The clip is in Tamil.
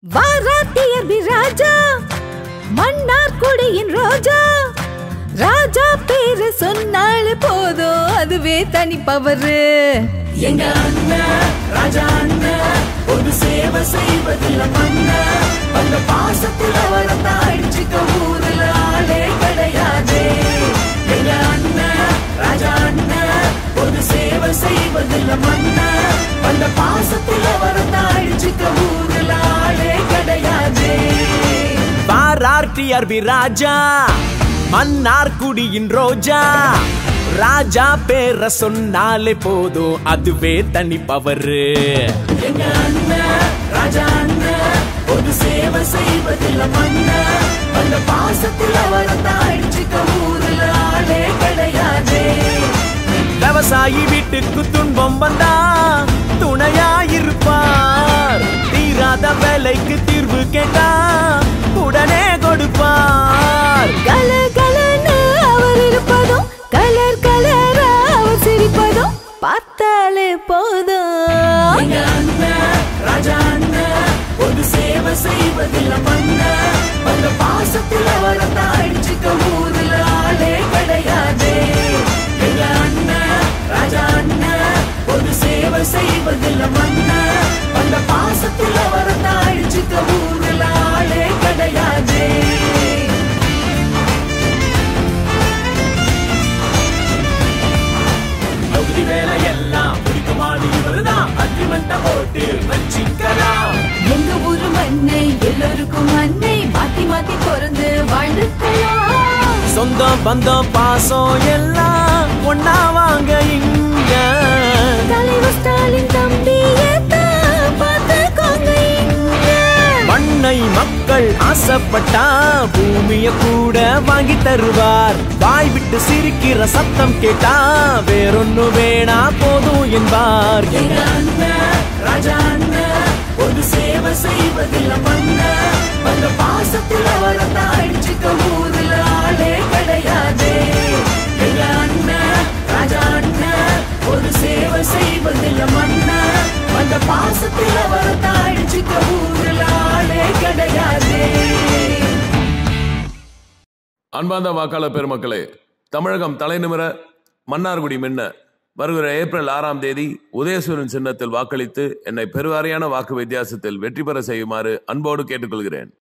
வாராட்டியர் ராஜா மன்னார் குடியின் ரோஜா ராஜா பேரு சொன்னாலே போதும் அதுவே தனி பவரு எங்க அண்ணன் ராஜா அண்ணன் ஒரு சேவை செய்வதில்ல மண்ண அந்த பாசத்துல வளர்ந்த அடிச்சுக்க ஊருல ஆளே கிடையாது எங்க அண்ணன் ராஜா அண்ணன் ஒரு சேவை செய்வதில்ல மண்ண அந்த பாசத்துல வளர்ந்த அடிச்சுக்க ஊருல ஆளே கிடையாது பாரார்டிஆர்பி ராஜா மன்னார் குடியின் ரோஜா ராஜா பேர சொன்னாலே போதும் அதுவே தனி பவரு எங்க அண்ணன் ராஜா அண்ணன் ஒரு சேவை செய்வதில்ல மண்ண அந்த பாசத்துல வளர்ந்த அடிச்சுக்க ஊருல ஆளே கிடையாது விவசாயி வீட்டுக்கு துன்பம் வந்தா துணையாயிருப்பார் தீராத வேலைக்கு தீர்வு கேட்டா உடனே கொடுப்பார் கல கலன்னு அவர் இருப்பதும் கலர் கலரா அவர் சிரிப்பதும் பார்த்தாலே போதும் எங்க அண்ணன் ராஜா அண்ணன் ஒரு சேவை செய்வதில்ல மண்ண அந்த பாசத்துல வளர்ந்த அடிச்சுக்க ஊருல ஆளே கிடையாது எங்க அண்ணன் ராஜா அண்ணன் ஒரு சேவை செய்வதில்ல மண்ண அந்த பாசத்துல வளர்ந்த அடிச்சுக்க ஊருல ஆளே கிடையாது பகுதி வேலை எல்லாம் பிடிக்குமாறு இவருதான் அக்ரிமெண்ட போட்டு வச்சிக்கலாம் எங்க ஊரு மண்ணை எல்லோருக்கும் மண்ணை மாத்தி மாத்தி பிறந்து வாழ்ந்துக்கலாம் சொந்தம் பந்தம் பாசம் எல்லாம் ஒன்னா வாங்க இங்க தலைவர் ஸ்டாலின் தம்பியை தான் பார்த்துக்கோங்க இங்க மண்ணை மக்கள் ஆசைப்பட்டா பூமிய கூட வாங்கி தருவார் வாய் விட்டு சிரிக்கிற சத்தம் கேட்டா வேறொன்னு வேணா போதும் என்பார் எங்க அண்ணன் ராஜா அண்ணன் ஒரு சேவை செய்வதில்ல மண்ண அந்த பாசத்துல வளர்ந்த அடிச்சுக்க ஊருல ஆளே கிடையாது எங்க அண்ணன் ராஜா அண்ணன் ஒரு சேவை செய்வதில்ல மண்ண அந்த பாசத்துல வளர்ந்த அடிச்சுக்க ஊருல ஆளே கிடையாது அன்பார்ந்த வாக்காளர் பெருமக்களே தமிழகம் தலைநிமிர மன்னார்குடி மின்ன வருகிற ஏப்ரல் ஆறாம் தேதி உதயசூரன் சின்னத்தில் வாக்களித்து என்னை பெருவாரியான வாக்கு வித்தியாசத்தில் வெற்றி பெற செய்யுமாறு அன்போடு கேட்டுக்கொள்கிறேன்